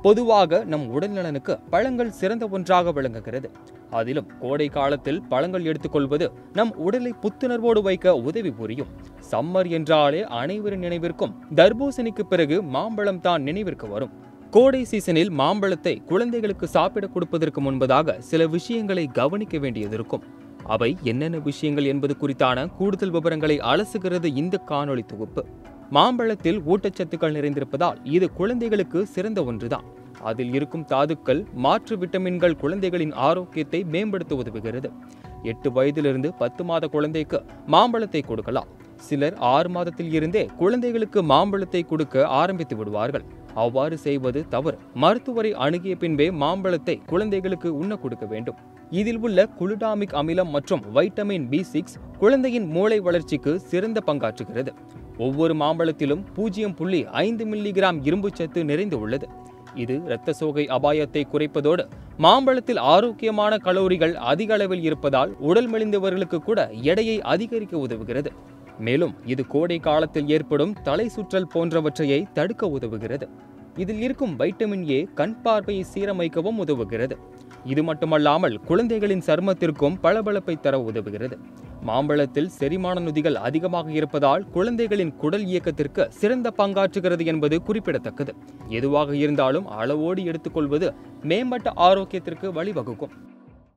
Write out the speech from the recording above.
பொதுவாக நம் உடல்நலனுக்கு பழங்கள் சிறந்த ஒன்றாக விளங்குகிறது அதிலும் கோடை காலத்தில் பழங்கள் எடுத்துக்கொள்வது நம் உடலை புத்துணர்வோடு வைக்க உதவி புரியும் சம்மர் என்றாலே அனைவரின் நினைவிற்கும் தர்பூசணிக்கு பிறகு மாம்பழம் தான் நினைவிற்கு வரும் கோடை சீசனில் மாம்பழத்தை குழந்தைகளுக்கு சாப்பிட கொடுப்பதற்கு முன்பதாக சில விஷயங்களை கவனிக்க வேண்டியது இருக்கும் அவை என்னென்ன விஷயங்கள் என்பது குறித்தான கூடுதல் விவரங்களை அலசுகிறது இந்த காணொளி தொகுப்பு மாம்பழத்தில் ஊட்டச்சத்துக்கள் நிறைந்திருப்பதால் இது குழந்தைகளுக்கு சிறந்த ஒன்றுதான் அதில் இருக்கும் தாதுக்கள் மாற்று விட்டமின்கள் குழந்தைகளின் ஆரோக்கியத்தை மேம்படுத்த உதவுகிறது எட்டு வயதிலிருந்து பத்து மாத குழந்தைக்கு மாம்பழத்தை கொடுக்கலாம் சிலர் ஆறு மாதத்தில் இருந்தே குழந்தைகளுக்கு மாம்பழத்தை கொடுக்க ஆரம்பித்து விடுவார்கள் அவ்வாறு செய்வது தவறு மருத்துவரை அணுகிய பின்பே மாம்பழத்தை குழந்தைகளுக்கு உண்ண கொடுக்க வேண்டும் இதில் உள்ள குளுடாமிக் அமிலம் மற்றும் வைட்டமின் பி சிக்ஸ் குழந்தையின் மூளை வளர்ச்சிக்கு சிறந்த பங்காற்றுகிறது ஒவ்வொரு மாம்பழத்திலும் பூஜ்ஜியம் புள்ளி ஐந்து மில்லிகிராம் இரும்புச்சத்து நிறைந்து உள்ளது இது இரத்த சோகை அபாயத்தை குறைப்பதோடு மாம்பழத்தில் ஆரோக்கியமான கலோரிகள் அதிக அளவில் இருப்பதால் உடல் மெலிந்தவர்களுக்கு கூட எடையை அதிகரிக்க உதவுகிறது மேலும் இது கோடை காலத்தில் ஏற்படும் தலை சுற்றல் போன்றவற்றையை தடுக்க உதவுகிறது இதில் இருக்கும் வைட்டமின் ஏ கண் பார்வையை சீரமைக்கவும் உதவுகிறது இது மட்டுமல்லாமல் குழந்தைகளின் சருமத்திற்கும் பளபளப்பை தர உதவுகிறது மாம்பழத்தில் செரிமான நொதிகள் அதிகமாக இருப்பதால் குழந்தைகளின் குடல் இயக்கத்திற்கு சிறந்த பங்காற்றுகிறது என்பது குறிப்பிடத்தக்கது எதுவாக இருந்தாலும் அளவோடு எடுத்துக்கொள்வது மேம்பட்ட ஆரோக்கியத்திற்கு வழிவகுக்கும்